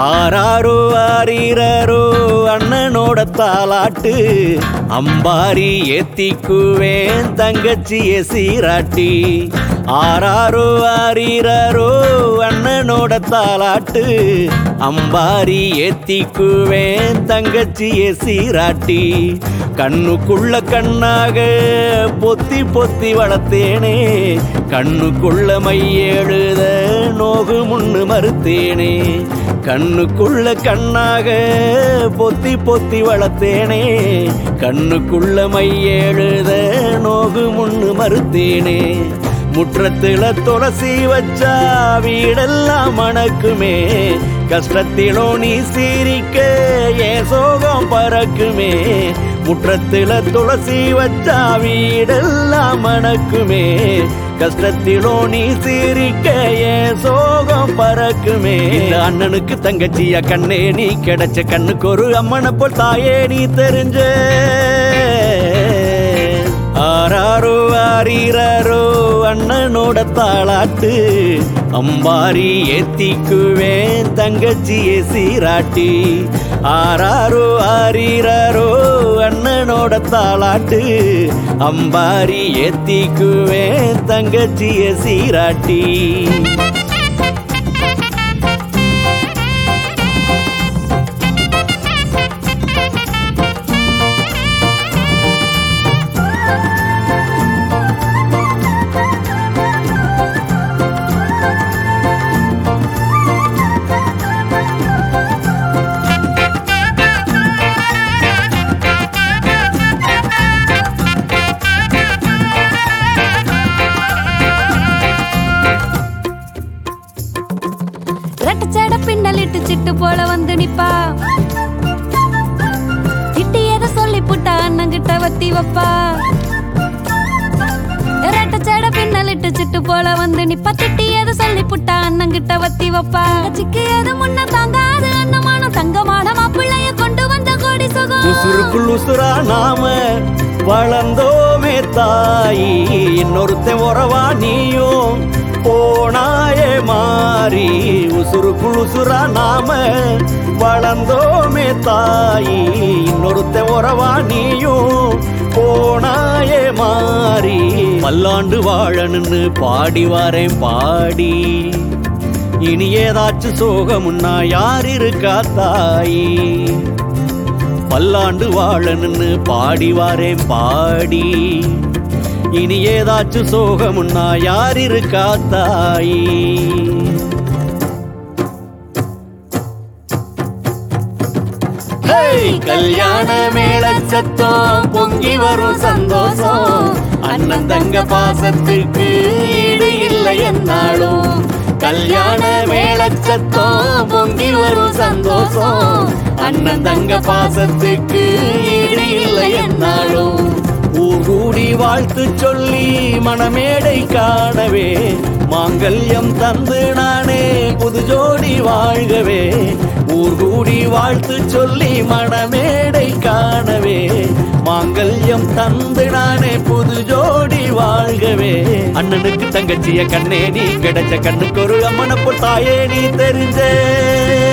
ஆராரோ ஆரீரரோ அண்ணனோட தாலாட்டு அம்பாரி ஏத்திக்குவேன் தங்கச்சிய சீராட்டி ஆராரோ ஆரீரரோ அண்ணனோட தாலாட்டு அம்பாரி ஏத்திக்குவேன் தங்கச்சிய சீராட்டி கண்ணுக்குள்ள கண்ணாக பொத்தி பொத்தி வளர்த்தேனே கண்ணுக்குள்ள மையெழுத நோகு முன்னு மறுத்தேனே கண்ணுக்குள்ள கண்ணாக பொத்தி பொத்தி வளர்த்தேனே கண்ணுக்குள்ள மையெழுத நோகு முன்னு மறுத்தேனே முற்றத்துல துளசி வச்சா வீடெல்லாம் மணக்குமே கஷ்டத்திலோ நீ சிரிக்க ஏன் சோகம் பறக்குமே முற்றத்துல துளசி வச்சா வீடெல்லாம் மணக்குமே கஷ்டத்திலோ நீ சிரிக்க ஏன் சோகம் பறக்குமே இந்த அண்ணனுக்கு தங்கச்சியா கண்ணே நீ கிடைச்ச கண்ணுக்கு ஒரு அம்மனை போல் தாயே நீ தெரிஞ்ச ஆராரோ ஆரீரரோ அண்ணனோட தாளாட்டு அம்பாரி ஏத்திக்குவேன் தங்கச்சியே சீராட்டி ஆராரோ ஆரீரரோ அண்ணனோட தாளாட்டு அம்பாரி ஏத்திக்குவேன் தங்கச்சியே சீராட்டி ரெட்டச்சேட பின்னலிட்டு சிட்டு போல வந்து நிப்பா திட்டி எதை சொல்லி புட்டா அண்ணங்கிட்ட வத்தி வப்பா ரெட்டச்சேட பின்னலிட்டு சிட்டு போல வந்து நிப்பா திட்டி எதை சொல்லி புட்டா அண்ணங்கிட்ட வத்தி வப்பா சிக்கு எது முன்ன தாங்காது அண்ணமான தங்கமான மாப்பிள்ளைய கொண்டு வந்த கோடி சுகம் உசுருக்குள் உசுரா நாம வளர்ந்தோமே தாயி இன்னொருத்தன் உறவா நீயும் போனாயே மாறி உசுருக்குள் உசுரா நாம வளர்ந்தோமே தாயி இன்னொருத்தன் உறவா நீயும் போனாயே மாறி பல்லாண்டு வாழணுன்னு பாடி வரேன் பாடி இனி ஏதாச்சும் சோகமுன்னா யார் இருக்கா தாயி பல்லாண்டு வாழணுன்னு பாடி வாரேன் பாடி இனி ஏதாச்சும் சோகமுன்னா யார் இருக்கா தாயி ஹேய், கல்யாண மேள சத்தம் பொங்கி வரும் சந்தோஷம் அண்ணன் தங்க பாசத்துக்கு ஈடு இல்லை என்னாலும் கல்யாண மேள சத்தம் பொங்கி வரும் சந்தோஷம் அண்ணன் தங்க பாசத்துக்கு ஈடு இல்லை என்னாலும் ஊர் கூடி வாழ்த்து சொல்லி மணமேடை காணவே மாங்கல்யம் தந்து நானே புது ஜோடி வாழ்கவே ஊர் கூடி வாழ்த்து சொல்லி மணமேடை காணவே மாங்கல்யம் தந்து நானே புது ஜோடி வாழ்கவே அண்ணனுக்கு தங்கச்சிய கண்ணே நீ கிடைச்ச கண்ணுக்கு ஒரு அம்மனை தாயே நீ தெரிஞ்சே